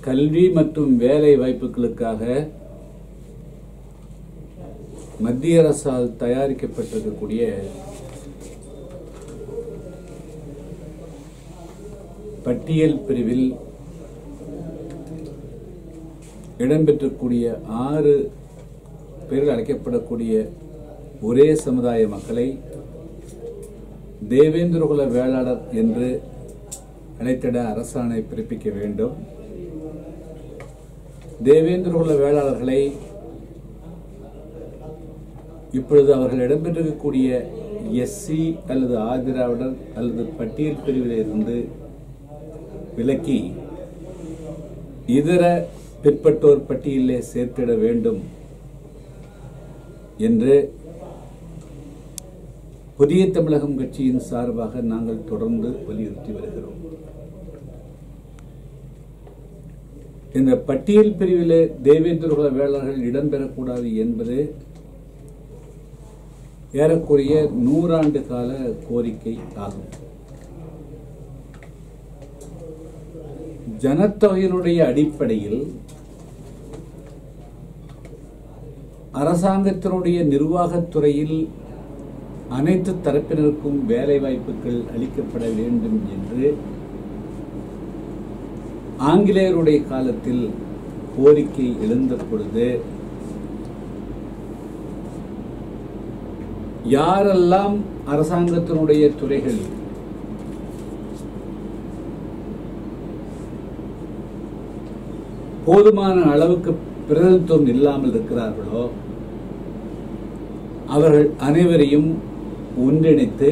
கல்வி மற்றும் வேலை வாய்ப்புகளுக்காக மத்திய அரசால் தயாரிக்கப்பட்டிருக்கக்கூடிய பட்டியல் பிரிவில் இடம்பெற்றக்கூடிய ஆறு பேர்கள் அழைக்கப்படக்கூடிய ஒரே சமுதாய மக்களை தேவேந்திரகுல வேளாளர் என்று அழைத்திட அரசாணை பிறப்பிக்க வேண்டும் தேவேந்திரகுல வேளாளர்களை இப்பொழுது அவர்கள் இடம்பெற்றிருக்கக்கூடிய எஸ்சி அல்லது ஆதிராவிடர் அல்லது பட்டியல் பிரிவில் இருந்து விலக்கி இதர பிற்பட்டோர் பட்டியலிலே சேர்த்திட வேண்டும் என்று புதிய தமிழகம் கட்சியின் சார்பாக நாங்கள் தொடர்ந்து வலியுறுத்தி வருகிறோம் இந்த பட்டியல் பிரிவிலே தேவேந்திரகுல வேளாளர்கள் இடம்பெறக்கூடாது என்பது ஏறக்குறைய நூறாண்டு கால கோரிக்கை ஆகும் ஜனத்தொகையினுடைய அடிப்படையில் அரசாங்கத்தினுடைய நிர்வாகத்துறையில் அனைத்து தரப்பினருக்கும் வேலை வாய்ப்புகள் அளிக்கப்பட வேண்டும் என்று ஆங்கிலேயருடைய காலத்தில் கோரிக்கை எழுந்த பொழுது யாரெல்லாம் அரசாங்கத்தினுடைய துறைகள் போதுமான அளவுக்கு பிரதிநிதித்துவம் இல்லாமல் இருக்கிறார்களோ அவர்கள் அனைவரையும் ஒன்றிணைத்து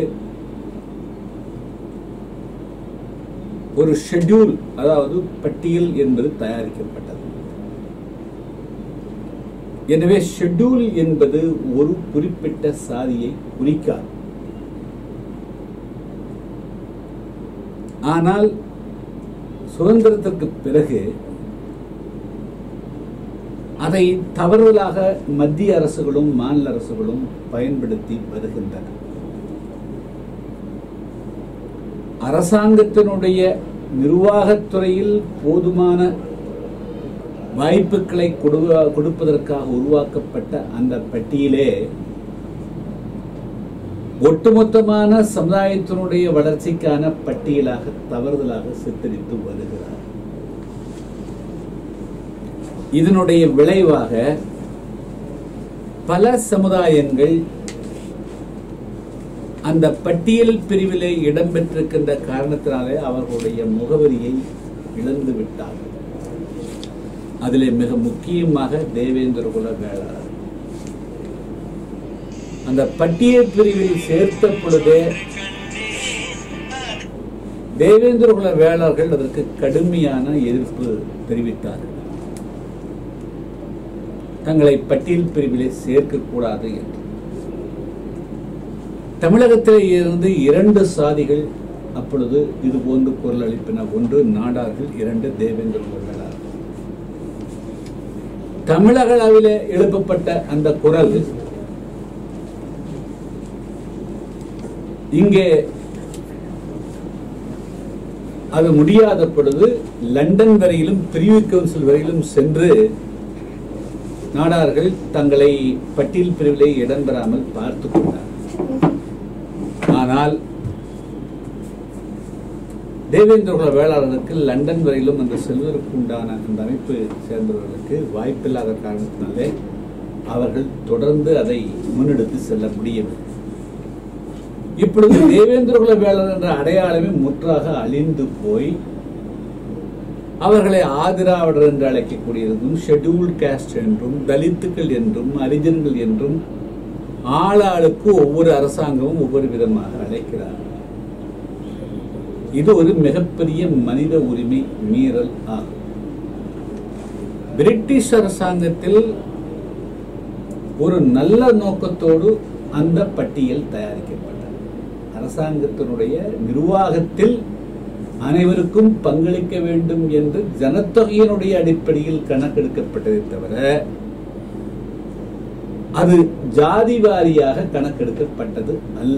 ஒரு ஷெட்யூல் அதாவது பட்டியல் என்பது தயாரிக்கப்பட்டது எனவே ஷெட்யூல் என்பது ஒரு குறிப்பிட்ட சாதியை குறிக்காது ஆனால் சுதந்திரத்திற்கு பிறகு அதை தவறுதலாக மத்திய அரசுகளும் மாநில அரசுகளும் பயன்படுத்தி வருகின்றன அரசாங்கத்தினுடைய நிர்வாகத்துறையில் போதுமான வாய்ப்புகளை கொடு- கொடுப்பதற்காக உருவாக்கப்பட்ட அந்த பட்டியலே ஒட்டுமொத்தமான சமுதாயத்தினுடைய வளர்ச்சிக்கான பட்டியலாக தவறுதலாக சித்தரித்து வருகிறார் இதனுடைய விளைவாக பல சமுதாயங்கள் அந்த பட்டியல் பிரிவிலே இடம்பெற்றிருக்கின்ற காரணத்தினாலே அவர்களுடைய முகவரியை இழந்து விட்டார்கள் அதிலே மிக முக்கியமாக தேவேந்திரகுல வேளாளர் அந்த பட்டியல் பிரிவில் சேர்த்த பொழுதே தேவேந்திரகுல வேளாளர்கள் அதற்கு கடுமையான எதிர்ப்பு தெரிவித்தார்கள் தங்களை பட்டியல் பிரிவிலே சேர்க்கக்கூடாது என்று தமிழகத்திலே இருந்து இரண்டு சாதிகள் அப்பொழுது இது போன்று குரல் அளிப்பின ஒன்று நாடார்கள் இரண்டு தேவேந்திர வேளாளர் தமிழக அளவிலே எழுப்பப்பட்ட அந்த குரல் இங்கே அது முடியாத பொழுது லண்டன் வரையிலும் பிரிவு கவுன்சில் வரையிலும் சென்று நாடார்கள் தங்களை பட்டியல் பிரிவிலே இடம்பெறாமல் பார்த்துக் கொண்டார் ஆனால் தேவேந்திரகுல வேளாளருக்கு லண்டன் வரையிலும் அந்த செல்வதற்கு உண்டான அந்த அமைப்பு சேர்ந்தவர்களுக்கு வாய்ப்பில்லாத காரணத்தினாலே அவர்கள் தொடர்ந்து அதை முன்னெடுத்து செல்ல முடியவில்லை இப்பொழுது தேவேந்திரகுல வேளாளர் என்ற அடையாளமே முற்றாக அழிந்து போய் அவர்களை ஆதிராவிடர் என்று அழைக்கக்கூடியதும் ஷெட்யூல்ட் காஸ்ட் என்றும் தலித்துக்கள் என்றும் அரிஜன்கள் என்றும் ஆளாளுக்கு ஒவ்வொரு அரசாங்கமும் ஒவ்வொரு விதமாக அழைக்கிறார் இது ஒரு மிகப்பெரிய மனித உரிமை மீறல் ஆகும் பிரிட்டிஷ் அரசாங்கத்தில் ஒரு நல்ல நோக்கத்தோடு அந்த பட்டியல் தயாரிக்கப்பட்டது அரசாங்கத்தினுடைய நிர்வாகத்தில் அனைவருக்கும் பங்களிக்க வேண்டும் என்று ஜனத்தொகையினுடைய அடிப்படையில் கணக்கெடுக்கப்பட்டதை தவிர அது ஜாதி வாரியாக கணக்கெடுக்கப்பட்டது அல்ல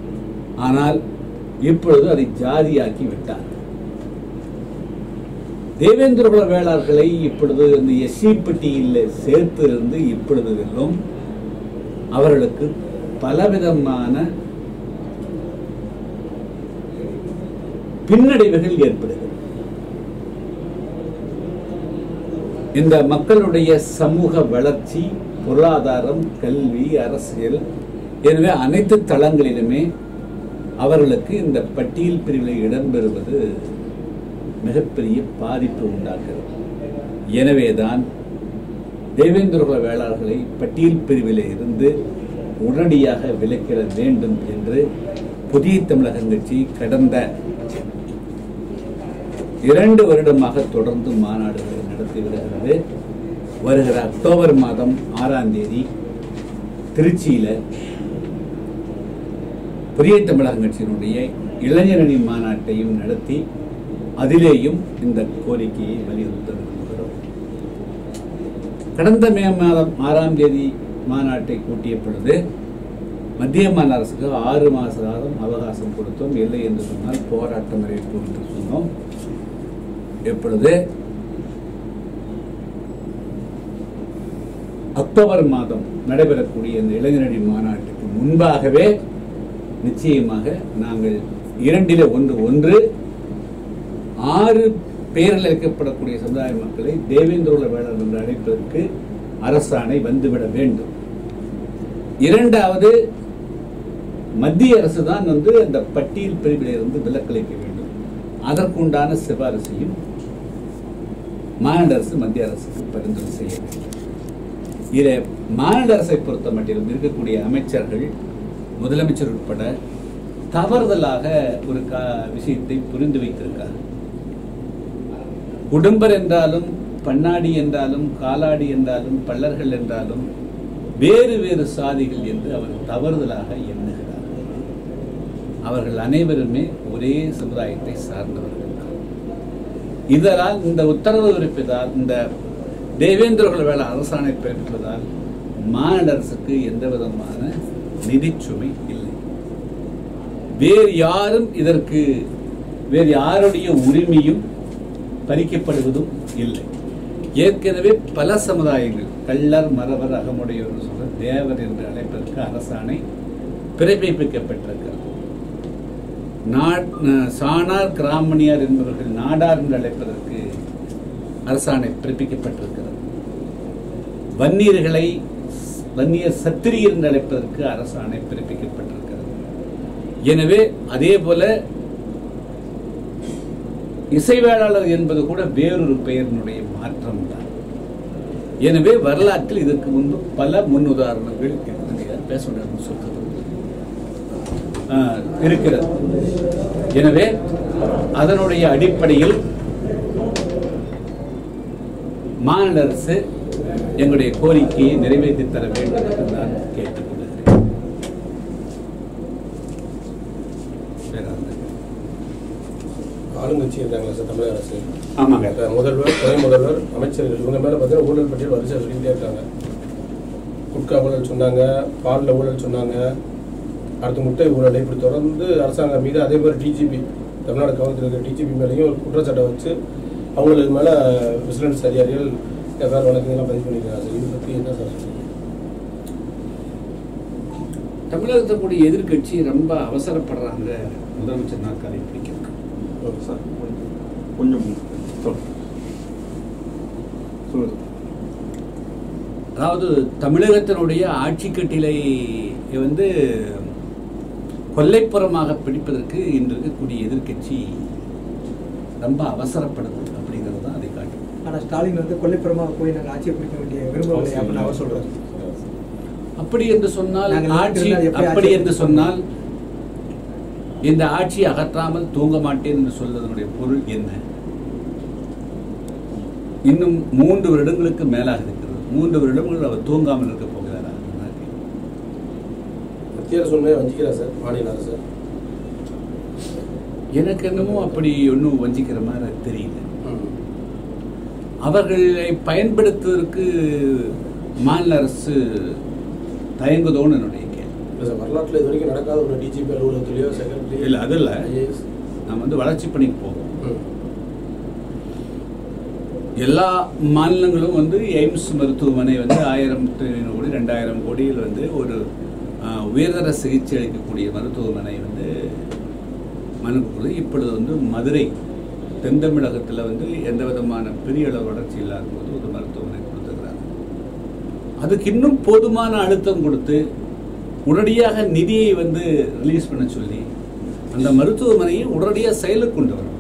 ஆனால் இப்பொழுது அதை ஜாதியாக்கி விட்டார் தேவேந்திரகுல வேளாளர்களை இப்பொழுது இந்த எஸ்சி பட்டியலில் சேர்த்து இருந்து இப்பொழுது வெல்லும் அவர்களுக்கு பலவிதமான பின்னடைவுகள் ஏற்படுகிறது இந்த மக்களுடைய சமூக வளர்ச்சி பொருளாதாரம் கல்வி அரசியல் எனவே அனைத்து தளங்களிலுமே அவர்களுக்கு இந்த பட்டியல் பிரிவில் இடம்பெறுவது மிகப்பெரிய பாதிப்பு உண்டாக்குகிறது எனவேதான் தேவேந்திரகுல வேளாளர்களை பட்டியல் பிரிவிலே இருந்து உடனடியாக விலக்கிட வேண்டும் என்று புதிய தமிழகம் கட்சி கடந்த இரண்டு வருடமாக தொடர்ந்து மாநாடுகளை நடத்தி வருகிறது வருகிற அக்டோபர் மாதம் ஆறாம் தேதி திருச்சியில புதிய தமிழகம் கட்சியினுடைய இளைஞரணி மாநாட்டையும் நடத்தி அதிலேயும் இந்த கோரிக்கையை வலியுறுத்த விரும்புகிறோம் கடந்த மே மாதம் ஆறாம் தேதி மாநாட்டை கூட்டிய பொழுது மத்திய மாநில அரசுக்கு ஆறு மாத காலம் அவகாசம் கொடுத்தோம் இல்லை என்று சொன்னால் போராட்டம் அறிவிப்போம் என்று சொன்னோம் எப்பொழுது அக்டோபர் மாதம் நடைபெறக்கூடிய இந்த இளைஞரணி மாநாட்டுக்கு முன்பாகவே நிச்சயமாக நாங்கள் இரண்டிலே ஒன்று ஒன்று ஆறு பேரில் அழைக்கப்படக்கூடிய சமுதாய மக்களை தேவேந்திரோல வேளாண் என்று அழைப்பதற்கு அரசாணை வந்துவிட வேண்டும் இரண்டாவது மத்திய அரசு தான் வந்து அந்த பட்டியல் பிரிவில் இருந்து விலக்களிக்க வேண்டும் அதற்குண்டான சிபாரிசையும் மாநில அரசு மத்திய அரசுக்கு பரிந்துரை செய்ய வேண்டும் இதை மாநில அரசை பொறுத்த மட்டிலும் இருக்கக்கூடிய அமைச்சர்கள் முதலமைச்சர் உட்பட தவறுதலாக ஒரு கா விஷயத்தை புரிந்து வைத்திருக்கார் குடும்பர் என்றாலும் பண்ணாடி என்றாலும் காலாடி என்றாலும் பள்ளர்கள் என்றாலும் வேறு வேறு சாதிகள் என்று அவர் தவறுதலாக எண்ணுகிறார் அவர்கள் அனைவருமே ஒரே சமுதாயத்தை சார்ந்தவர்கள் தான் இதனால் இந்த உத்தரவு இருப்பதால் இந்த தேவேந்திரகுல வேலை அரசாணை பிறப்பிப்பதால் மாநில அரசுக்கு எந்த விதமான நிதிச்சுமை இல்லை வேறு யாரும் இதற்கு வேறு யாருடைய உரிமையும் பறிக்கப்படுவதும் இல்லை ஏற்கனவே பல சமுதாயங்கள் கள்ளர் மறவர் அகமுடையோர் சொல்ற தேவர் என்று அழைப்பதற்கு அரசாணை பிறப்பிக்கப்பட்டிருக்கிறது சாணார் கிராமணியார் என்பவர்கள் நாடார் என்று அழைப்பதற்கு அரசாணை பிறப்பிக்கப்பட்டிருக்கிறது வன்னியர்களை வன்னியர் சத்திரியர் என்று அழைப்பதற்கு அரசாணை பிறப்பிக்கப்பட்டிருக்கிறது எனவே அதே போல இசைவேளாளர் என்பது கூட வேறொரு பெயரினுடைய மாற்றம் தான் எனவே வரலாற்றில் இதற்கு முன்பு பல முன்னுதாரணங்கள் பேச முடியாது சொல்றது இருக்கிறது எனவே அதனுடைய அடிப்படையில் மாநில அரசு எங்களுடைய கோரிக்கையை நிறைவேற்றி தர வேண்டும் என்று நான் கேட்டுக்கொள்கிறேன் ஆளுங்கட்சி இருக்காங்களா சார் தமிழக அரசு ஆமாங்க இப்ப முதல்வர் துணை முதல்வர் அமைச்சர்கள் இவங்க மேல பார்த்தீங்கன்னா ஊழல் பட்டியல் வரிசை சொல்லிக்கிட்டே இருக்காங்க குட்கா ஊழல் சொன்னாங்க பாலில் ஊழல் சொன்னாங்க அடுத்து முட்டை ஊழல் இப்படி தொடர்ந்து அரசாங்கம் மீது அதே மாதிரி டிஜிபி தமிழ்நாடு கவர்னத்தில் இருக்கிற டிஜிபி மேலேயும் ஒரு குற்றச்சாட்டை வச்சு அவங்களுக்கு மேலே விசிலன்ஸ் அதிகாரிகள் எஃப்ஐஆர் வழக்குகள்லாம் பதிவு பண்ணியிருக்காங்க சார் இதை பற்றி என்ன சார் சொல்றீங்க? தமிழகத்துக்குடைய எதிர்க்கட்சி ரொம்ப அவசரப்படுறாங்க முதலமைச்சர் நாற்காலி பிடிக்கிறதுக்கு ஓகே சார் கொஞ்சம் சொல் சொல்லுங்க அதாவது தமிழகத்தினுடைய ஆட்சி கட்டிலை வந்து கொல்லைப்புறமாக பிடிப்பதற்கு இன்று இருக்கக்கூடிய எதிர்க்கட்சி ரொம்ப அவசரப்படுது அப்படிங்கிறது தான் அதை காட்டும் ஆனா ஸ்டாலின் வந்து கொல்லைப்புறமாக போய் நாங்கள் ஆட்சியை பிடிக்க வேண்டிய விரும்பவில்லை அப்படின்னு அவர் சொல்றாரு அப்படி என்று சொன்னால் நாங்கள் ஆட்சி இருந்தால் எப்படி அப்படி ஆட்சி என்று சொன்னால் இந்த ஆட்சி அகற்றாமல் தூங்க மாட்டேன் என்று சொல்வதனுடைய பொருள் என்ன இன்னும் மூன்று வருடங்களுக்கு மேலாக இருக்கிறது மூன்று வருடங்கள் அவர் தூங்காமல் இருக்க போகிறாரா அதுதான் கேள்வி. மத்திய அரசு உண்மையை வஞ்சிக்கிறா சார் மாநில அரசு எனக்கு என்னமோ அப்படி ஒன்றும் வஞ்சிக்கிற மாதிரி தெரியல ம். அவர்களை பயன்படுத்துவதற்கு மாநில அரசு தயங்குதோன்னு என்னுடைய கேள்வி இல்லை சார் வரலாற்றில் இது வரைக்கும் நடக்காத ஒரு டிஜிபி அலுவலகத்திலேயோ செக்ரட்டரி இல்லை அது இல்லை ஐஏஎஸ் நம்ம வந்து வளர்ச்சி பணிக்கு போவோம் எல்லா மாநிலங்களும் வந்து எய்ம்ஸ் மருத்துவமனை வந்து ஆயிரத்தி ஐநூறு கோடி ரெண்டாயிரம் கோடியில் வந்து ஒரு ஆஹ், உயர்தர சிகிச்சை அளிக்கக்கூடிய மருத்துவமனை வந்து மனு கொடுக்குது இப்பொழுது வந்து மதுரை தென் தமிழகத்தில் வந்து எந்த விதமான பெரிய அளவு வளர்ச்சி இல்லாத போது ஒரு மருத்துவமனை கொடுத்துருக்குறாங்க அதுக்கு இன்னும் போதுமான அழுத்தம் கொடுத்து உடனடியாக நிதியை வந்து ரிலீஸ் பண்ண சொல்லி அந்த மருத்துவமனையை உடனடியாக செயலுக்கு கொண்டு வரணும்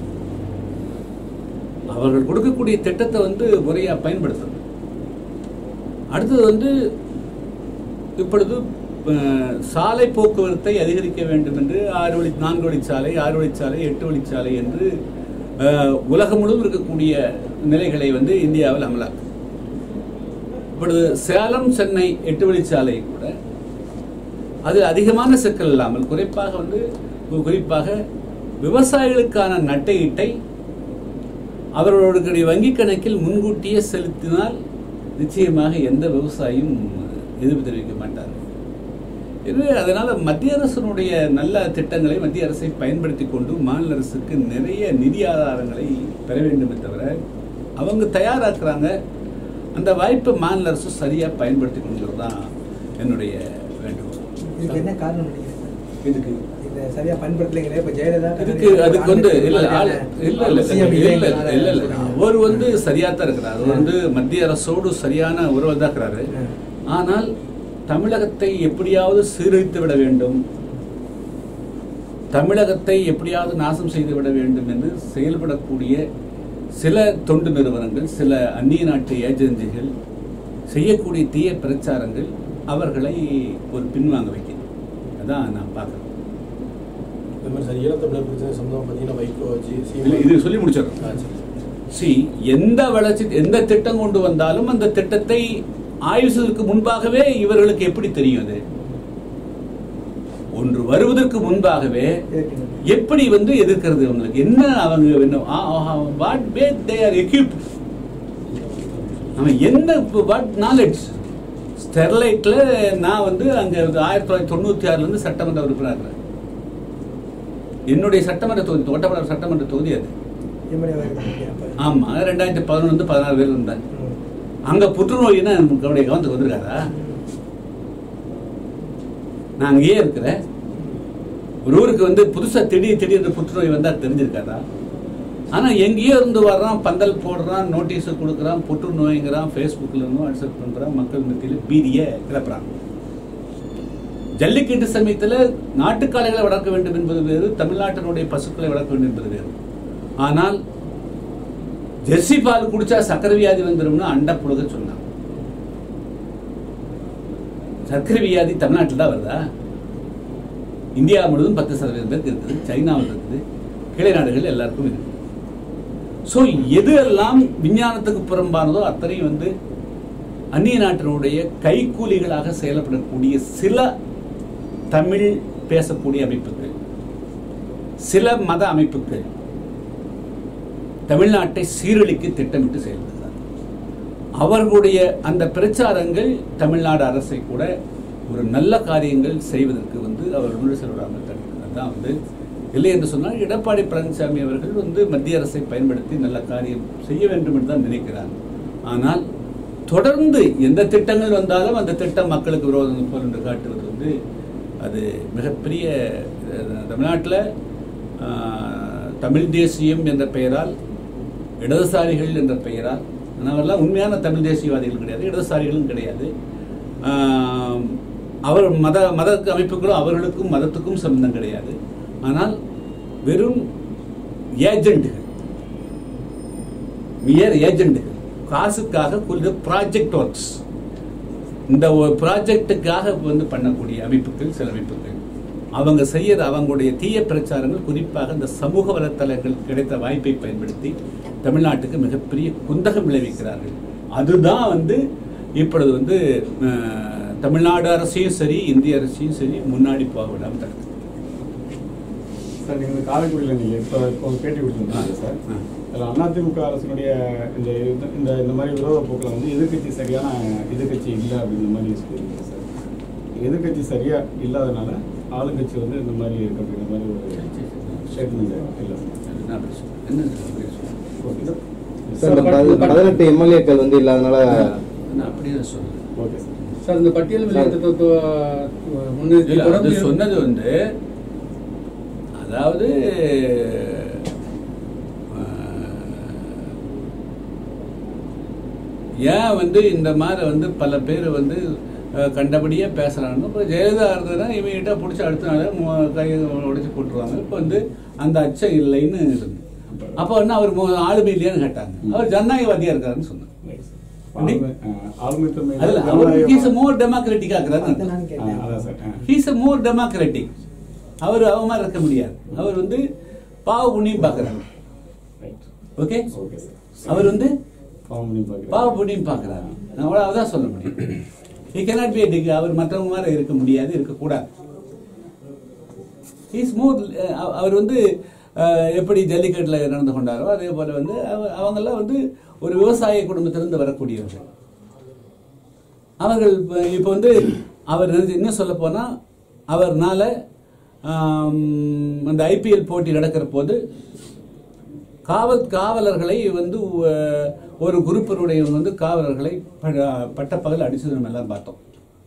அவர்கள் கொடுக்கக்கூடிய திட்டத்தை வந்து முறையாக பயன்படுத்தணும் அடுத்தது வந்து இப்பொழுது அஹ், சாலை போக்குவரத்தை அதிகரிக்க வேண்டும் என்று ஆறு வழி நான்கு வழிச்சாலை ஆறு வழிச்சாலை எட்டு வழிச்சாலை என்று அஹ், உலகம் முழுவதும் இருக்கக்கூடிய நிலைகளை வந்து இந்தியாவில் அமலாக்கும் இப்பொழுது சேலம் சென்னை எட்டு வழிச்சாலை கூட அது அதிகமான சிக்கல் இல்லாமல் குறிப்பாக வந்து குறிப்பாக விவசாயிகளுக்கான நட்டையிட்டை அவர்களுடைய வங்கிக் கணக்கில் முன்கூட்டியே செலுத்தினால் நிச்சயமாக எந்த விவசாயியும் எதிர்ப்பு தெரிவிக்க மாட்டார் எனவே அதனால மத்திய அரசினுடைய நல்ல திட்டங்களை மத்திய அரசை பயன்படுத்தி கொண்டு மாநில அரசுக்கு நிறைய நிதி ஆதாரங்களை பெற வேண்டுமே தவிர அவங்க தயாராக்குறாங்க அந்த வாய்ப்பை மாநில அரசு சரியா பயன்படுத்தி கொள்கிறது தான் என்னுடைய வேண்டுகோள் இதுக்கு என்ன காரணம் நினைக்கிறேன் சார் இதுக்கு இதை சரியா பயன்படுத்தலைங்களே இப்ப ஜெயலலிதா இதுக்கு அதுக்கு வந்து இல்ல ஆளு- இல்ல இல்ல அவசியம் இல்ல இல்ல இல்லைங்கிறனால இல்ல இல்ல சொல்றீங்க. அவர் வந்து சரியா தான் இருக்கிறார் அவர் வந்து மத்திய அரசோடு சரியான உறவு தான் இருக்கிறாரு ம். ஆனால் தமிழகத்தை எப்படியாவது சீரழித்து விட வேண்டும் தமிழகத்தை எப்படியாவது நாசம் செய்து விட வேண்டும் என்று செயல்படக்கூடிய சில தொண்டு நிறுவனங்கள் சில அந்நிய நாட்டு ஏஜென்சிகள் செய்யக்கூடிய தீய பிரச்சாரங்கள் அவர்களை ஒரு பின்வாங்க வைக்குது அதான் நான் பார்க்குறேன் இந்த மாதிரி சார் ஈழத்தமிழர் பிரச்சனை சம்பந்தம் பார்த்தீங்கன்னா வைகோ ஜி இல்லை இது சொல்லி முடிச்சிடறோம் ஆ, சரி. சி எந்த வளர்ச்சி எந்த திட்டம் கொண்டு வந்தாலும் அந்த திட்டத்தை ஆய்வு செய்வதற்கு முன்பாகவே இவர்களுக்கு எப்படி தெரியும் அது ஒன்று வருவதற்கு முன்பாகவே எதிர்க்கணும். எப்படி வந்து எதிர்க்கிறது அவங்களுக்கு என்ன அவங்க what way they are equip அவன் என்ன வாட் நாலேஜ் ஸ்டெர்லைட்ல நான் வந்து அங்க ஆயிரத்தி தொள்ளாயிரத்தி தொண்ணூத்தி ஆறுல இருந்து சட்டமன்ற உறுப்பினர் இருக்கிறேன். என்னுடைய சட்டமன்ற தொகுதி தோட்டப்படாத சட்டமன்ற தொகுதி அது எம்எல்ஏ வருது அப்ப. ஆமா ரெண்டாயிரத்தி பதினொன்று பதினாறு பேர் இருந்தேன் ம். அங்க புற்றுநோயின்னா நம்மளுடைய கவனத்துக்கு வந்திருக்காதா நான் அங்கேயே இருக்கிறேன் ஒரு ஊருக்கு வந்து புதுசா திடீர் திடீர்னு புற்றுநோய் வந்தா தெரிஞ்சிருக்காதா ஆனா எங்கேயோ இருந்து வர்றான் பந்தல் போடுறான் நோட்டீஸ் கொடுக்குறான் புற்றுநோய்ங்கிறான் ஃபேஸ்புக்கில் இருந்தும் வாட்ஸ்அப் பண்றான் மக்கள் மத்தியில் பீதியை கிளப்புறான் ஜல்லிக்கட்டு சமயத்தில் நாட்டுக்காளைகளை வளர்க்க வேண்டும் என்பது வேறு தமிழ்நாட்டினுடைய பசுக்களை வளர்க்க வேண்டும் என்பது வேறு ஆனால் ஜெர்சி பால் குடிச்சா சக்கரை வியாதி வந்துரும்னு அண்ட புழுக சொன்னான் சர்க்கரை வியாதி தமிழ்நாட்டில் தான் வருதா இந்தியா முழுவதும் பத்து சதவீதம் பேருக்கு இருக்குது சைனாவில் இருக்குது கிளை நாடுகள் எல்லாருக்கும் இருக்குது ஸோ எது எல்லாம் விஞ்ஞானத்துக்கு புறம்பானதோ அத்தனையும் வந்து அந்நிய நாட்டினுடைய கைக்கூலிகளாக செயல்படக்கூடிய சில தமிழ் பேசக்கூடிய அமைப்புகள் சில மத அமைப்புகள் தமிழ்நாட்டை சீரழிக்க திட்டமிட்டு செயல்படுகிறார் அவர்களுடைய அந்த பிரச்சாரங்கள் தமிழ்நாடு அரசை கூட ஒரு நல்ல காரியங்கள் செய்வதற்கு வந்து அவர் முழு செல்வராமல் தடுக்கிறது அதான் வந்து இல்லை என்று சொன்னால் எடப்பாடி பழனிசாமி அவர்கள் வந்து மத்திய அரசை பயன்படுத்தி நல்ல காரியம் செய்ய வேண்டும் என்று தான் நினைக்கிறார் ஆனால் தொடர்ந்து எந்த திட்டங்கள் வந்தாலும் அந்த திட்டம் மக்களுக்கு விரோதம் போல் என்று காட்டுவது வந்து அது மிகப்பெரிய அஹ், தமிழ்நாட்டில் ஆஹ், தமிழ் தேசியம் என்ற பெயரால் இடதுசாரிகள் என்ற பெயரால் ஆனால் அவரெல்லாம் உண்மையான தமிழ் தேசியவாதிகள் கிடையாது இடதுசாரிகளும் கிடையாது ஆஹ், அவர் மத மத அமைப்புகளும் அவர்களுக்கும் மதத்துக்கும் சம்பந்தம் கிடையாது ஆனால் வெறும் ஏஜென்ட்டுகள் மியர் ஏஜென்ட்டுகள் காசுக்காக குறித்த ப்ராஜெக்ட் ஒர்க்ஸ் இந்த ப்ராஜெக்டுக்காக வந்து பண்ணக்கூடிய அமைப்புகள் சில அமைப்புகள் அவங்க செய்யற அவங்களுடைய தீய பிரச்சாரங்கள் குறிப்பாக இந்த சமூக வலைத்தளங்கள் கிடைத்த வாய்ப்பை பயன்படுத்தி தமிழ்நாட்டுக்கு மிகப்பெரிய குந்தகம் விளைவிக்கிறார்கள் அதுதான் வந்து இப்பொழுது வந்து அஹ், தமிழ்நாடு அரசையும் சரி இந்திய அரசையும் சரி முன்னாடி போக விடாமல் தடுக்குது சார் நீங்கள் வந்து காரைக்குடியில் நீங்கள் இப்போ இப்போ ஒரு பேட்டி கொடுத்துருந்தீங்க சார் ஆ. அதில் அதிமுக அரசினுடைய இந்த இது- இந்த இந்த மாதிரி விரோத போக்கில் வந்து எதிர்க்கட்சி சரியான எதிர்க்கட்சி இல்லை அப்படிங்கிற மாதிரி சொல்லியிருக்கீங்க சார் எதிர்க்கட்சி சரியா இல்லாதனால ஆளுங்கட்சி வந்து இந்த மாதிரி இருக்கு அப்படிங்கிற மாதிரி ஒரு ஸ்டேட்மெண்ட் இல்லை சார் என்ன பேசுவோம் என்ன பேசுவோம் ஓகே சார் சார் இந்த பதி- பதினெட்டு எம்எல்ஏக்கள் வந்து இல்லாதனால நான் அப்படியே சொல்றேன் ஓகே சார் சார் இந்த பட்டியல் வெளியிட்ட முன்னிறுத்தி இல்ல, அது தொடர்ந்து சொன்னது வந்து அதாவது அஹ், ஏன் வந்து இந்த மாதிரி வந்து பல பேர் வந்து அஹ், கண்டபடியே பேசுறாங்க இப்போ ஜெயலலிதா இருந்ததுன்னா இமீடியட்டாக பிடிச்சி அடுத்த நாளே மு- கையை உடைச்சு போட்டுருவாங்க இப்போ வந்து அந்த அச்சம் இல்லைன்னு இருந்து அப்போ வந்து அவர் மு- ஆளுமை இல்லையான்னு கேட்டாங்க அவர் ஜனநாயகவாதியா இருக்காருன்னு சொன்னார் ரைட் சார் அப்படி? ஆளுமை ஆ, ஆளுமை தன்மை அதில் அவர் ஹீஸ் மோர் டெமோக்ராட்டிக்காக அதை இருக்கிறாரு நான் ஆ, கேட்டேன் அதான் சார் ஆ. ஹீஸ் அ மோர் டெமோக்ராட்டிக் அவர் அவ மாதிரி இருக்க முடியாது அவர் வந்து பாவ புண்ணியம் பார்க்குறாரு ரைட் ஓகே ஓகே சார் அவர் வந்து பாவம் பண்ணி பார்க்குறேன் பாவ புண்ணியம் பார்க்குறாரு நான் அவ்வளோ சொல்ல முடியும் ஹி cannot be a டிக் அவர் மற்றவங்க மாதிரி இருக்க முடியாது இருக்கக்கூடாது ஹீஸ் மோர் அவர் வந்து அஹ், எப்படி ஜல்லிக்கட்டில் நடந்து கொண்டாரோ அதே போல வந்து அவ- அவங்கெல்லாம் வந்து ஒரு விவசாய குடும்பத்திலிருந்து வரக்கூடியவர்கள் அவர்கள் இப்ப- இப்போ வந்து அவர் நினைச்சு- இன்னும் சொல்ல போனா அவர்னால ஆம், அந்த ஐபிஎல் போட்டி நடக்கிற போது காவல் காவலர்களை வந்து அஹ், ஒரு குரூப்பினுடைய வந்து காவலர்களை ப- பட்டப்பகல் அடிச்சது நம்ம எல்லாம் பார்த்தோம்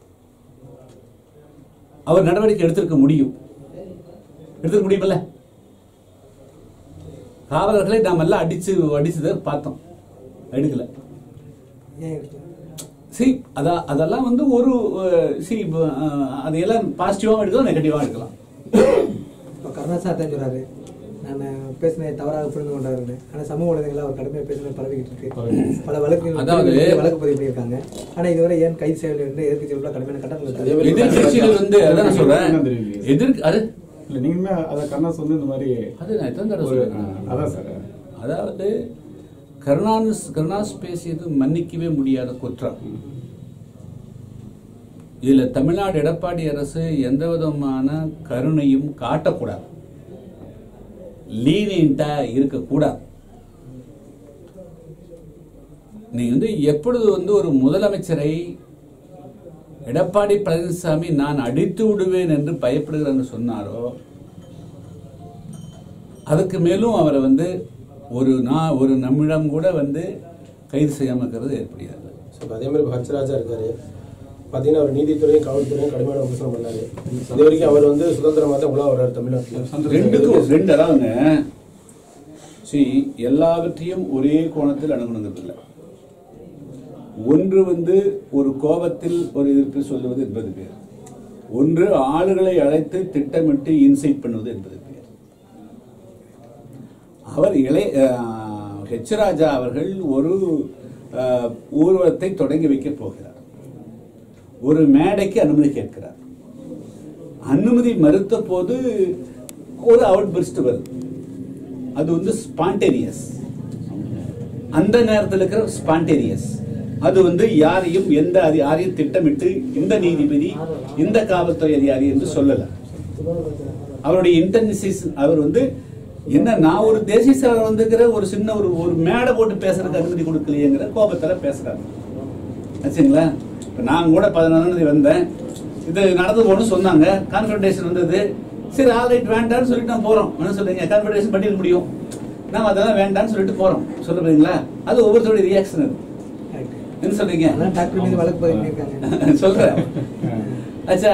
அவர் நடவடிக்கை எடுத்திருக்க முடியும் எடுத்துக்க முடியுமில்ல காவலர்களை நாம் எல்லாம் அடிச்சு அடிச்சதை பார்த்தோம் எடுக்கல ஏன் எடுத்தோம்? சி அதான் அதெல்லாம் வந்து ஒரு சி அதையெல்லாம் பாசிட்டிவாகவும் எடுக்கலாம் நெகட்டிவாகவும் எடுக்கலாம் இப்போ கருணாசா தான் சொல்றாரு நான் பேசினதை தவறாக புரிந்து கொண்டாருன்னு ஆனால் சமூக வலைதளங்களில் அவர் கடுமையாக பேசினது பரவிக்கிட்டு இருக்கு பரவிக்கிட்டு பல வழக்குகள் அதாவது- வழக்கு பதிவு பண்ணியிருக்காங்க ஆனால் இதுவரை ஏன் கைது செய்யவில்லை என்று எதிர்க்கட்சிகள் கடுமையான கட்டணங்கள் அதே மாதிரி எதிர்கட்சிகள் வந்து அதான் நான் சொல்றேன் என்ன தெரியுது? எதிர் அது இல்லை நீங்களுமே அதை கருணாஸ் வந்து இந்த மாதிரி அது நான் எத்தனை தடவை ஒரு சொல்றேன் ஆ, அதான் சார் அதாவது கருணாநிஸ் கருணாஸ் பேசியது மன்னிக்கவே முடியாத குற்றம் இதுல தமிழ்நாடு எடப்பாடி அரசு எந்த விதமான கருணையும் காட்டக்கூடாது லீனியண்டா இருக்கக்கூடாது நீங்க வந்து எப்பொழுது வந்து ஒரு முதலமைச்சரை எடப்பாடி பழனிசாமி நான் அடித்து விடுவேன் என்று பயப்படுகிறேன்னு சொன்னாரோ அதுக்கு மேலும் அவரை வந்து ஒரு நா- ஒரு நிமிடம் கூட வந்து கைது செய்யாம இருக்கிறது ஏற்படுகிறது ஸோ அதே மாதிரி இப்போ ஹர்ஷராஜா இருக்காரு பார்த்தீங்கன்னா அவர் நீதித்துறையும் காவல்துறையும் கடுமையான விமர்சனம் பண்ணாரு இது வரைக்கும் அவர் வந்து சுதந்திரமாக தான் உலா வர்றாரு தமிழ்நாட்டில் ரெண்டுக்கும் ரெண்டு அதாவதுங்க சி எல்லாவற்றையும் ஒரே கோணத்தில் அணுகணுங்கிறது இல்லை ஒன்று வந்து ஒரு கோபத்தில் ஒரு எதிர்ப்பு சொல்லுவது என்பது பேர் ஒன்று ஆளுகளை அழைத்து திட்டமிட்டு இன்சைட் பண்ணுவது என்பது பேர் அவர் இளைய அஹ், ஹெச் ராஜா அவர்கள் ஒரு அஹ், ஊர்வலத்தை தொடங்கி வைக்கப் போகிறார் ஒரு மேடைக்கு அனுமதி கேட்கிறார் அனுமதி மறுத்த போது ஒரு அவுட் பிரிஸ்ட் வருது அது வந்து ஸ்பான்டேனியஸ் அந்த நேரத்தில் இருக்கிற ஸ்பான்டேனியஸ் அது வந்து யாரையும் எந்த அதி யாரையும் திட்டமிட்டு இந்த நீதிபதி இந்த காவல்துறை அதிகாரி என்று சொல்லல அவருடைய இன்டென்சிஸ் அவர் வந்து என்ன நான் ஒரு தேசிய சேவகர் வந்துக்கிற ஒரு சின்ன ஒரு ஒரு மேடை போட்டு பேசுறதுக்கு அனுமதி கொடுக்கலையேங்கிற கோபத்துல பேசுறாரு ஆச்சுங்களா இப்போ நான் கூட பதினொன்றாம் தேதி வந்தேன் இது நடந்து போகணும்னு சொன்னாங்க கான்ஃபர்டேஷன் வந்தது சரி ஆல் ரைட் வேண்டாம்னு சொல்லிட்டு நான் போறோம் என்ன சொல்றீங்க கான்ஃபர்டேஷன் பண்ணிட முடியும் நாம அதெல்லாம் வேண்டாம்னு சொல்லிட்டு போறோம் சொல்லுறீங்களா அது ஒவ்வொருத்தருடைய ரியாக்ஷன் அது என்ன சொல்றீங்க அதான் டாக்டர் மீது வழக்கு பதிவு பண்ணியிருக்காங்க சொல்றேன் ஆச்சா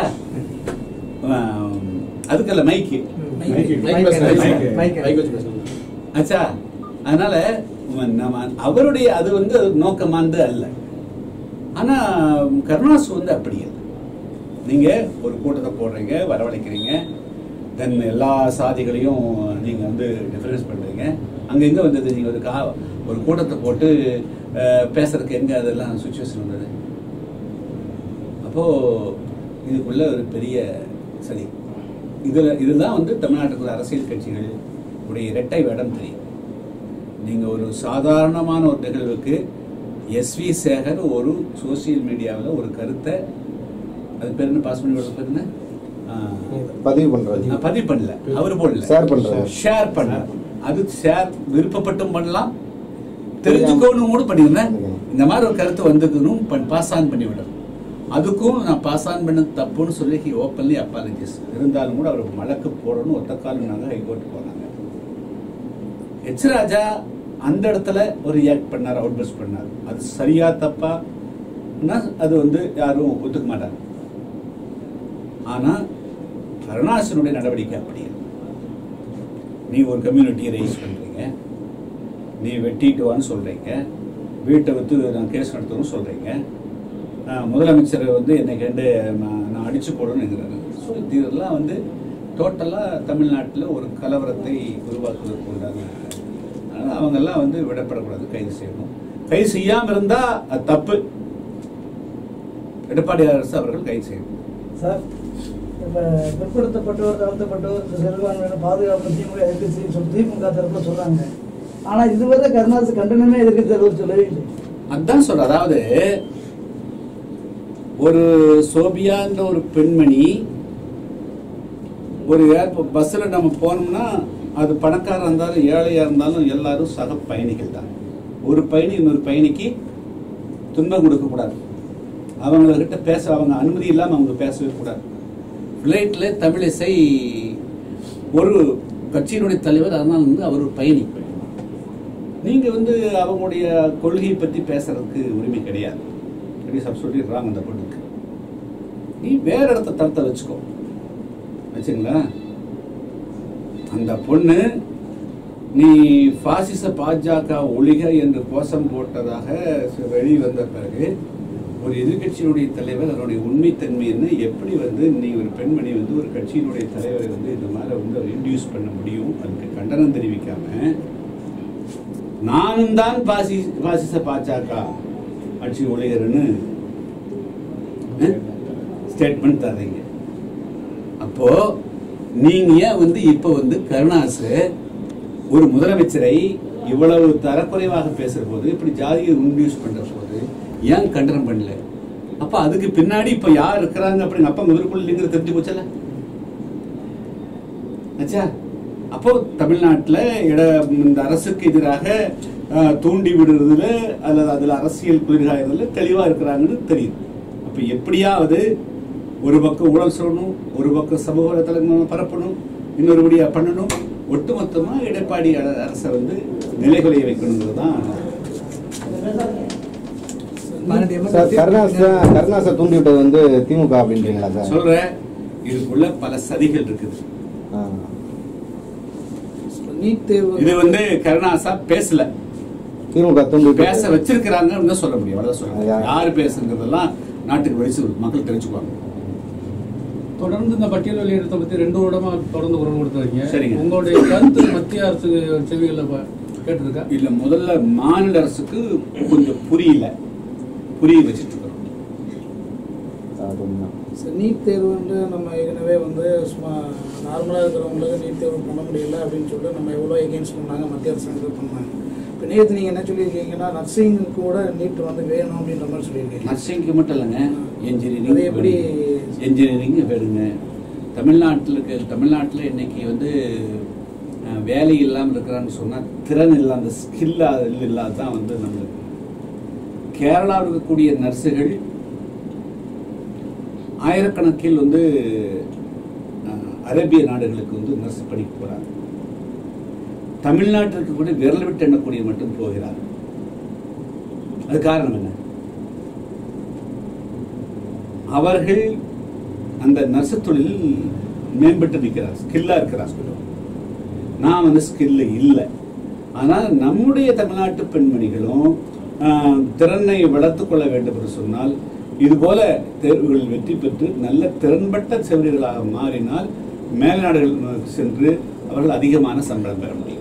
ஆம், அதுக்கல்ல மைக்கு மைக்கு. மைக் பேசுங்க, மைக். மைக் மைக் வச்சு பேசுங்க ஆச்சா அதனால உம், நம்ம அவருடைய அது வந்து நோக்கமானது அல்ல ஆனா கருணாசு வந்து அப்படி இல்லை நீங்க ஒரு கூட்டத்தை போடுறீங்க வரவழைக்கிறீங்க தென் எல்லா சாதிகளையும் நீங்க வந்து டிஃபரன்ஸ் பண்றீங்க அங்க எங்க வந்தது நீங்க ஒரு கா ஒரு கூட்டத்தை போட்டு அஹ், பேசுறதுக்கு எங்க அதெல்லாம் சுச்சுவேஷன் வந்தது அப்போ இதுக்குள்ள ஒரு பெரிய சரி இதுல இதுதான் வந்து தமிழ்நாட்டுக்குள்ள அரசியல் கட்சிகள் உடைய இரட்டை வேடம் தெரியும் நீங்க ஒரு சாதாரணமான ஒரு நிகழ்வுக்கு எஸ் வி சேகர் ஒரு சோசியல் மீடியாவில் ஒரு கருத்தை அது பேர் என்ன பாஸ் பண்ணி கொடுத்த பேர் என்ன ஆ, பதிவு பண்றது நான் பதிவு பண்ணல அவர் போடல Share பண்றாரு. ஷேர் பண்ண அது ஷேர் விருப்பப்பட்டும் பண்ணலாம் தெரிஞ்சுக்கணும் கூட பண்ணிருந்தேன் இந்த மாதிரி ஒரு கருத்து வந்துக்கணும் பாஸ் ஆன் பண்ணி விடணும் அதுக்கும் நான் பாஸ் ஆன் பண்ணது தப்புன்னு சொல்லி ஹி ஓப்பன்லி அப்பாலஜிஸ் இருந்தாலும் கூட அவர் வழக்கு போடணும் ஒத்த காலம் நாங்கள் ஹைகோர்ட் போனாங்க எச் ராஜா அந்த இடத்துல ஒரு ரியாக்ட் பண்ணார் அவுட் பஸ் பண்ணார் அது சரியா தப்பா அது வந்து யாரும் ஒத்துக்க மாட்டாங்க ஆனா கருணாசனுடைய நடவடிக்கை அப்படி இல்லை. நீ ஒரு கம்யூனிட்டியை ரைஸ் பண்றீங்க நீ வெட்டிட்டு வான்னு சொல்றீங்க வீட்டை விட்டு நான் கேஸ் நடத்தணும்னு சொல்றீங்க ஆஹ் முதலமைச்சர் வந்து என்னை கண்டு நான் நான் அடிச்சு போடணுங்கிறாரு ஸோ இதெல்லாம் வந்து டோட்டலாக தமிழ்நாட்டில் ஒரு கலவரத்தை உருவாக்குவதற்கு உண்டான அதனால அவங்கெல்லாம் வந்து விடப்படக்கூடாது கைது செய்யணும் கைது செய்யாமல் இருந்தால் அது தப்பு எடப்பாடி அரசு அவர்கள் கைது செய்யணும் சார் இப்போ பிற்படுத்தப்பட்டோர் தாழ்த்தப்பட்டோர் செல்வாங்க பாதுகாப்பு திமுக எதிர்க்கட்சின்னு சொல்லி திமுக தரப்புல சொல்றாங்க ஆனா இதுவரை கருணாநிதி கண்டனமே எதிர்க்கட்சி தலைவர் சொல்லவே இல்லை அதான் சொல்ற அதாவது ஒரு சோபியான்ற ஒரு பெண்மணி ஒரு ஏர்போர்ட் பஸ்ல நம்ம போனோம்னா அது பணக்காரா இருந்தாலும் ஏழையா இருந்தாலும் எல்லாரும் சக பயணிகள் தான் ஒரு பயணி இன்னொரு பயணிக்கு துன்பம் கொடுக்க கூடாது அவங்கக்கிட்ட பேச அவங்க அனுமதி இல்லாம அவங்க பேசவே கூடாது ஃப்ளைட்ல தமிழிசை ஒரு கட்சியினுடைய தலைவர் அதனால வந்து அவர் ஒரு பயணி நீங்க வந்து அவங்களுடைய கொள்கையை பத்தி பேசுறதுக்கு உரிமை கிடையாது சொல்லிடுறாங்க அந்த பொண்ணுக்கு நீ வேற இடத்த தரத்தை வச்சுக்கோ வச்சுங்களா அந்த பொண்ணு நீ பாசிச பாஜக ஒழிக என்று கோஷம் போட்டதாக வெளி வந்த பிறகு ஒரு எதிர்கட்சியினுடைய தலைவர் அதனுடைய உண்மைத்தன்மை என்ன எப்படி வந்து நீ ஒரு பெண்மணி வந்து ஒரு கட்சியினுடைய தலைவரை வந்து இந்த மாதிரி வந்து இன்டியூஸ் பண்ண முடியும் அதுக்கு கண்டனம் தெரிவிக்காம நானும் தான் பாசி பாசிச பாஜக ஆட்சி ஒழிகிறன்னு ஸ்டேட்மெண்ட் தர்றீங்க அப்போ நீங்க ஏன் வந்து இப்ப வந்து கருணாசு ஒரு முதலமைச்சரை இவ்வளவு தரக்குறைவாக பேசுற போது இப்படி ஜாதியை இன்டியூஸ் பண்ற போது ஏன் கண்டனம் பண்ணல அப்ப அதுக்கு பின்னாடி இப்ப யார் இருக்கிறாங்க அப்படின்னு அப்ப முதற்கொள்ள இல்லைங்கிற தெரிஞ்சு போச்சல ஆச்சா அப்போ தமிழ்நாட்டுல இட இந்த அரசுக்கு எதிராக அஹ், தூண்டி விடுறதுல அல்லது அதுல அரசியல் குளிர்காயதுல தெளிவா இருக்கிறாங்கன்னு தெரியுது அப்ப எப்படியாவது ஒரு பக்கம் ஊழல் சொல்லணும் ஒரு பக்கம் சமூக வலைத்தளங்கள் பரப்பணும் இன்னொரு படியா பண்ணணும் ஒட்டுமொத்தமா எடப்பாடி அர- அரசை வந்து நிலைகுலைய வைக்கணுங்கிறது தான் பன்னெண்டு MLA சார் கருணாச கருணாசை தூண்டி விட்டது வந்து திமுக அப்படின்றீங்களா சார் சொல்றேன் இதுக்குள்ள பல சதிகள் இருக்குது ஆ. நீட் தேர்வு இது வந்து கருணாசா பேசல திமுக தூண்டி விட்டது. பேச வச்சிருக்கிறாங்கன்னு தான் சொல்ல முடியும் அவ்வளவுதான் சொல்ல முடியும். அதான். யாரு பேசுங்கிறதெல்லாம் நாட்டுக்கு வயசு மக்கள் தெரிஞ்சுக்குவாங்க தொடர்ந்து இந்த பட்டியல் வெளியிடத்தை பத்தி ரெண்டு வருடமா தொடர்ந்து குரல் கொடுத்துருக்கீங்க சரிங்க. உங்களுடைய கருத்து மத்திய அரசு செவிகளில் ப- கேட்டிருக்கா இல்ல முதல்ல மாநில அரசுக்கு கொஞ்சம் புரியல புரிய வச்சிட்டு இருக்கிறோம் அது உண்மைதான். சார் நீட் தேர்வு வந்து நம்ம ஏற்கனவே வந்து சும்மா நார்மலாக இருக்கிறவங்களுக்கு நீட் தேர்வு பண்ண முடியல அப்படின்னு சொல்லிட்டு நம்ம எவ்வளோ எகெயின்ஸ்ட் பண்ணாங்க மத்திய அரசாங்கம் பண்ணாங்க இப்போ நேற்று நீங்கள் என்ன சொல்லியிருக்கீங்கன்னா நர்சிங் கூட நீட் வந்து வேணும் அப்படின்ற மாதிரி சொல்லியிருக்கீங்க நர்சிங்க்கு மட்டும் இல்லைங்க அது என்ஜினியரிங் எப்படி என்ஜினியரிங் வேணுங்க தமிழ்நாட்டில் இருக்க தமிழ்நாட்டில் இன்னைக்கு வந்து அஹ், வேலை இல்லாமல் இருக்கிறான்னு சொன்னால் திறன் இல்லாத அந்த ஸ்கில் இல்லாத தான் வந்து நம்மளுக்கு கேரளாவில் இருக்கக்கூடிய நர்ஸுகள் ஆயிரக்கணக்கில் வந்து அஹ், அரேபிய நாடுகளுக்கு வந்து நர்ஸ் படிக்க போகிறாங்க தமிழ்நாட்டில் இருக்கக்கூடிய விரல் விட்டு எண்ணக்கூடிய மட்டும் போகிறார் அது காரணம் என்ன அவர்கள் அந்த நர்சு தொழிலில் மேம்பட்டு நிற்கிறார் ஸ்கில்லா இருக்கிறார் நான் வந்து ஸ்கில் இல்லை ஆனால் நம்முடைய தமிழ்நாட்டு பெண்மணிகளும் ஆஹ், திறனை வளர்த்துக் கொள்ள வேண்டும் என்று சொன்னால் இதுபோல தேர்வுகளில் வெற்றி பெற்று நல்ல திறன்பட்ட செவிலியர்களாக மாறினால் மேல்நாடுகளுக்கு சென்று அவர்கள் அதிகமான சம்பளம் பெற முடியும்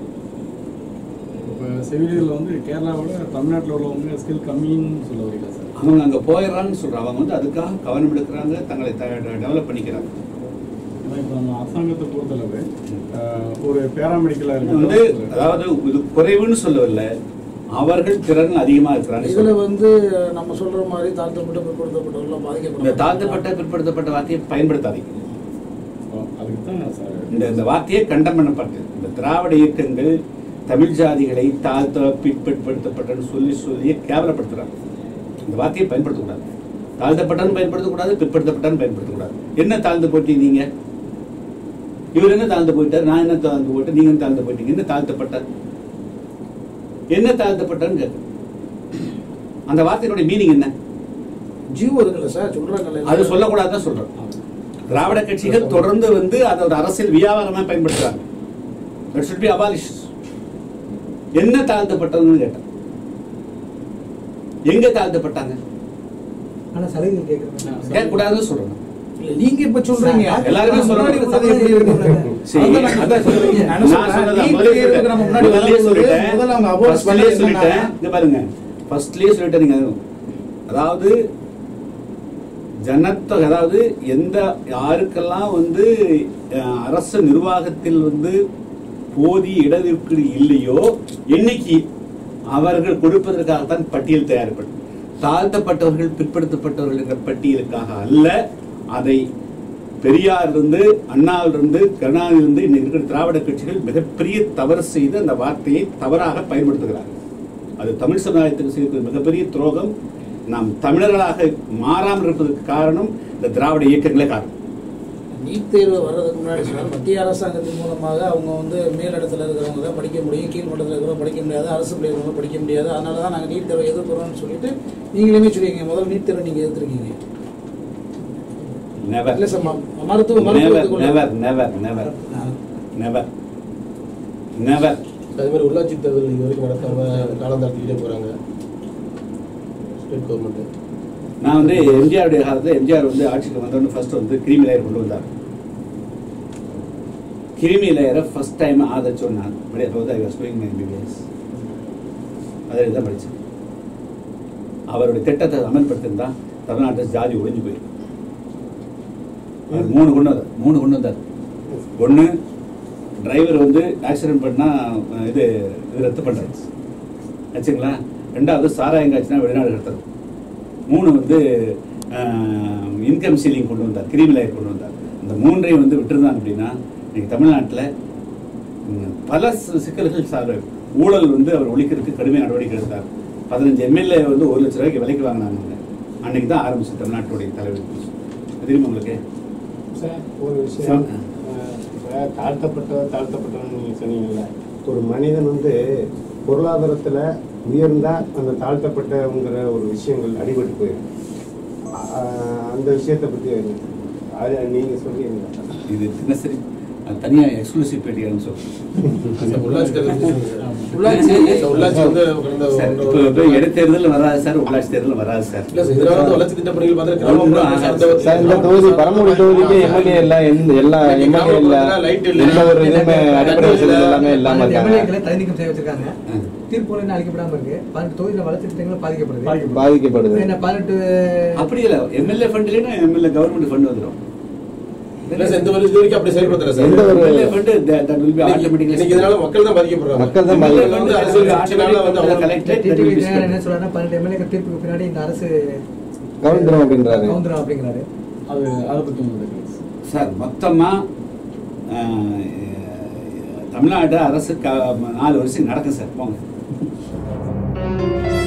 இப்போ செவிலியரில் வந்து கேரளாவோட தமிழ்நாட்டில் உள்ளவங்க ஸ்கில் கம்மின்னு சொல்ல வரீங்களா சார் அவங்க அங்க போயிடறான்னு சொல்றாங்க அவங்க வந்து அதுக்காக கவனம் எடுக்கிறாங்க தங்களை டெவலப் பண்ணிக்கிறாங்க ஏன்னா இப்போ நம்ம அரசாங்கத்தை பொறுத்தளவு ஆஹ், ஒரு பேராமெடிக்கலாக வந்து அதாவது இது குறைவுன்னு சொல்லவில்லை அவர்கள் திறன் அதிகமா இருக்கிறாங்க இதுல வந்து நம்ம சொல்ற மாதிரி தாழ்த்தப்பட்ட பிற்படுத்தப்பட்டவர்கள் இந்த பாதிக்கப்படும் தாழ்த்தப்பட்ட பிற்படுத்தப்பட்ட வார்த்தையை பயன்படுத்தாதீங்க அதுக்கு தான் சார் இந்த இந்த வார்த்தையே கண்டம் பண்ணப்பட்டது இந்த திராவிட இயக்கங்கள் தமிழ் ஜாதிகளை தாழ்த்த பிற்படுத்தப்பட்டன்னு சொல்லி சொல்லியே கேவலப்படுத்துறாங்க இந்த வார்த்தையை பயன்படுத்தக்கூடாது தாழ்த்தப்பட்டன்னு பயன்படுத்தக்கூடாது பிற்படுத்தப்பட்டன்னு பயன்படுத்தக்கூடாது என்ன தாழ்ந்து போயிட்டீங்க நீங்க இவர் என்ன தாழ்ந்து போயிட்டார் நான் என்ன தாழ்ந்து போயிட்டேன் நீங்க என்ன தாழ்ந்து போயிட்டீங்க என்ன தாழ்த்தப்பட்ட என்ன தாழ்த்தப்பட்டவன் கேட்கிறேன் அந்த வார்த்தையினுடைய மீனிங் என்ன ஜீவோ இருக்குல்ல சார் சொல்றாங்கல்ல அது சொல்லக்கூடாதுதான் சொல்றோம் திராவிட கட்சிகள் தொடர்ந்து வந்து அதை ஒரு அரசியல் வியாபாரமா பயன்படுத்துறாங்க That should be abolished. என்ன தாழ்த்தப்பட்டதுன்னு கேட்டேன் எங்க தாழ்த்தப்பட்டாங்க ஆனா சலுகைகள் கேட்குறேன் கேட்கக்கூடாதுன்னு சொல்றேன் இல்ல, நீங்க இப்ப சொல்றீங்க எல்லாருமே முன்னாடி சொல்றாங்க. உள்ளது எப்படி இருக்கு? சரி, அதான் நான் அதான் சொல்றேன். நான் என்ன நான் சொல்றேன், சொன்னதை நீட் முதல்லயே தேர்வுக்கு நம்ம முன்னாடி முதல்லயே வரும்போது சொல்லிட்டேன். முதல்ல அவங்க abolish ஃபர்ஸ்ட்லயே பண்ணது சொல்லிட்டேன். என்னன்னா, இங்க பாருங்க ஃபர்ஸ்ட்லயே சொல்லிட்டேன் நீங்க அதாவது ஜனத்தொகை அதாவது எந்த யாருக்கெல்லாம் வந்து அஹ், அரசு நிர்வாகத்தில் வந்து போதிய இடஒதுக்கீடு இல்லையோ என்னைக்கு அவர்கள் கொடுப்பதற்காகத்தான் பட்டியல் தயாரிப்படும் தாழ்த்தப்பட்டவர்கள் பிற்படுத்தப்பட்டவர்கள் என்ற பட்டியலுக்காக அல்ல அதை பெரியாரிலிருந்து அண்ணாவிலிருந்து கருணாநிதியிலிருந்து இன்னைக்கு இருக்கிற திராவிட கட்சிகள் மிகப்பெரிய தவறு செய்து அந்த வார்த்தையை தவறாக பயன்படுத்துகிறார்கள் அது தமிழ் சமுதாயத்துக்கு செய்த மிகப்பெரிய துரோகம் நாம் தமிழர்களாக மாறாமல் இருப்பதற்கு காரணம் இந்த திராவிட இயக்கங்களே காரணம் நீட் தேர்வு வர்றதுக்கு முன்னாடி சார் மத்திய அரசாங்கத்தின் மூலமாக அவங்க வந்து மேலிடத்துல இருக்கிறவங்க தான் படிக்க முடியும் கீழ்மட்டத்தில் இருக்கிறவங்க படிக்க முடியாது அரசு பிள்ளைங்க படிக்க முடியாது அதனால தான் நாங்கள் நீட் தேர்வை எதிர்க்கிறோம்னு சொல்லிட்டு நீங்களுமே சொல்லிருக்கீங்க முதல் நீட் தேர்வை நீங்க எதிர்த்திருக்கீங்க நெவர் இல்ல சார் ம- மருத்துவ நெவர் மருத்துவத்துக்குள்ள never never never never never அதே மாதிரி உள்ளாட்சி தேர்தல் இது வரைக்கும் நடத்தாம காலம் தாழ்த்திக்கிட்டே போறாங்க ஸ்டேட் கவர்மெண்ட் நான் வந்து எம்ஜிஆருடைய காலத்தில் எம்ஜிஆர் வந்து ஆட்சிக்கு வந்தோடனே ஃபர்ஸ்ட் வந்து கிருமி லேயர் கொண்டு வந்தார் கிருமி லேயரை ஃபர்ஸ்ட் டைம் ஆதரிச்சோம் நான் எம்பிபிஎஸ் அதில் தான் படித்தேன் அவருடைய திட்டத்தை அமல்படுத்திருந்தா தமிழ்நாட்டில் ஜாதி ஒழிஞ்சு போயிருக்கு அவர் மூணு கொண்டு வந்தார் மூணு கொண்டு வந்தார் ஒன்று டிரைவர் வந்து ஆக்சிடென்ட் பண்ணால் இது இது ரத்து பண்ணுறாரு ஆச்சுங்களா ரெண்டாவது சாராயம் காய்ச்சினா வெளிநாடு கடத்துறது மூணு வந்து இன்கம் சீலிங் கொண்டு வந்தார் கிரிமி லேயர் கொண்டு வந்தார் இந்த மூன்றையும் வந்து விட்டுருந்தாங்க அப்படின்னா இன்னைக்கு தமிழ்நாட்டில் ம், பல சி- சிக்கல்கள் சார் ஊழல் வந்து அவர் ஒழிக்கிறதுக்கு கடுமையான நடவடிக்கை எடுத்தார் பதினஞ்சு எம்எல்ஏ வந்து ஒரு லட்ச ரூபாய்க்கு விலைக்கு வாங்கினாங்க அன்னைக்கு தான் ஆரம்பிச்சு தமிழ்நாட்டுடைய தலைவர் தெரியுமா உங்களுக்கு சார் ஒரு விஷயம் அஹ், இப்ப தாழ்த்தப்பட்டவர் தாழ்த்தப்பட்டவன் நீங்க சொன்னீங்கல்ல ஒரு மனிதன் வந்து பொருளாதாரத்துல உயர்ந்தா அந்த தாழ்த்தப்பட்டவங்கிற ஒரு விஷயங்கள் அடிபட்டு போயிடும் அஹ், அந்த விஷயத்தை பத்தி அது நீங்க சொல்றீங்களா இது தினசரி அது தனியாக எக்ஸ்க்ளூசிவ் பேட்டியான்னு சொல்லுங்கள் உள்ளாட்சி தேர்தல் பத்தி சொல்லுங்க சார். உள்ளாட்சி சார், உள்ளாட்சி வந்து கடந்த சார் ஒன்றரை இப்போ இப்போ வருடம் இடைத்தேர்தல் வராது சார் உள்ளாட்சி தேர்தல் வராது சார் இல்ல சார் இதனால வந்து வளர்ச்சி திட்ட பணிகள் பார்த்து கிராமப்புற சார்ந்த சார் இந்த தொகுதி பரமக்குடி தொகுதிக்கு எம்எல்ஏ இல்ல எந்த எல்லா எம்எல்ஏ இல்ல லைட் இல்ல. எந்த ஒரு இதுவுமே அடிப்படை வசதிகள் எல்லாமே இல்லாம பன்னெண்டு இருக்காங்க எம்எல்ஏக்களை தனி நீக்கம் செய்ய வச்சிருக்காங்க தீர்ப்பு இன்னும் அளிக்கப்படாம இருக்கு பன்னெண்டு தொகுதியில வளர்ச்சி திட்டங்களும் பாதிக்கப்படுது பாதிக்கப்படுது என்ன பதினெட்டு அப்படி இல்லை எம்எல்ஏ ஃபண்ட்லேயும் எம்எல்ஏ கவர்மெண்ட் ஃபண்ட் வந்துடும் இல்ல சார் இந்த வருஷம் இது வரைக்கும் அப்படி செயல்படுத்தல சார் எந்த ஒரு- MLA fund that will be இன்னைக்கு இன்னைக்கு இதனால மக்கள் தான் பாதிக்கப்படுறாங்க மக்கள் தான் எம்எல்ஏ பாதிக்கப்படுறாங்க. வந்து அரசியல் கட்சினால வந்து அவங்க டிடிவி தினகரன் என்ன சொல்றாருன்னா பன்னெண்டு எம்எல்ஏ தீர்ப்புக்கு பின்னாடி இந்த அரசு கவனிக்கிறோம் அப்படின்றாரு கவுந்துரும் அப்படிங்கிறாரு அது அதை பற்றி உங்களுக்கு சார் மொத்தமா தமிழ்நாடு அரசு க- நாலு வருஷம் நடக்கும் சார் போங்க